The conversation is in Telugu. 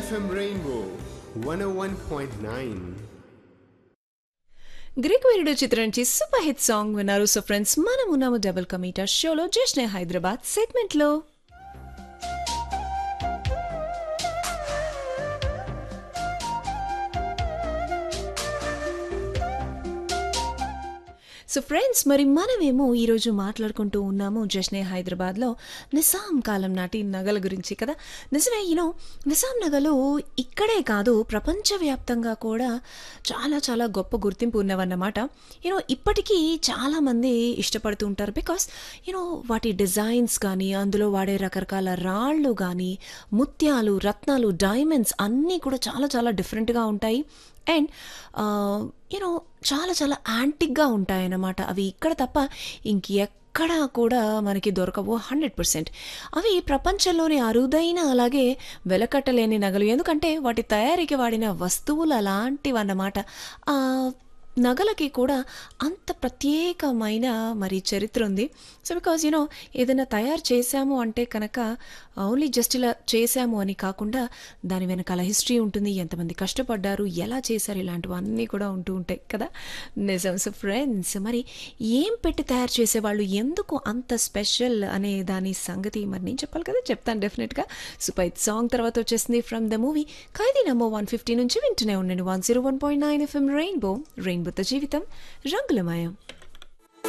FM Rainbow 101.9. గ్రీక్ వీరుడు చిత్రం నుంచి సూపర్ హిట్ సాంగ్ విన్నారు సో ఫ్రెండ్స్ మనం ఉన్నాము డబుల్ కమీటర్ షోలో జస్ట్ హైదరాబాద్ సెగ్మెంట్ లో సో ఫ్రెండ్స్ మరి మనమేమో ఈరోజు మాట్లాడుకుంటూ ఉన్నాము జష్నే హైదరాబాద్లో నిజాం కాలం నాటి నగల గురించి కదా నిజమే యూనో నిజాం నగలు ఇక్కడే కాదు ప్రపంచవ్యాప్తంగా కూడా చాలా చాలా గొప్ప గుర్తింపు ఉన్నవన్నమాట యూనో ఇప్పటికీ చాలామంది ఇష్టపడుతూ ఉంటారు బికాస్ యూనో వాటి డిజైన్స్ కానీ అందులో వాడే రకరకాల రాళ్ళు కానీ ముత్యాలు రత్నాలు డైమండ్స్ అన్నీ కూడా చాలా చాలా డిఫరెంట్గా ఉంటాయి అండ్ యూనో చాలా చాలా యాంటిక్గా ఉంటాయన్నమాట అవి ఇక్కడ తప్ప ఇంకెక్కడా కూడా మనకి దొరకవు హండ్రెడ్ పర్సెంట్ అవి ప్రపంచంలోని అరుదైన అలాగే వెలకట్టలేని నగలు ఎందుకంటే వాటి తయారీకి వాడిన వస్తువులు అలాంటివి అన్నమాట ఆ నగలకి కూడా అంత ప్రత్యేకమైన మరి చరిత్ర ఉంది సో బికాజ్ యూనో ఏదైనా తయారు చేశాము అంటే కనుక ఓన్లీ జస్ట్ ఇలా చేశాము అని కాకుండా దాని వెనకాల హిస్టరీ ఉంటుంది ఎంతమంది కష్టపడ్డారు ఎలా చేశారు ఇలాంటివన్నీ కూడా ఉంటూ ఉంటాయి కదా నిజం సో ఫ్రెండ్స్ మరి ఏం పెట్టి తయారు చేసేవాళ్ళు ఎందుకు అంత స్పెషల్ అనే దాని సంగతి మరి నేను చెప్పాలి కదా చెప్తాను డెఫినెట్గా సూపర్ సాంగ్ తర్వాత వచ్చేసింది from the movie Khaidi number one fifty నుంచి వింటూనే ఉండండి one zero one point nine FM rainbow రెయిన్బోతో జీవితం రంగులమయం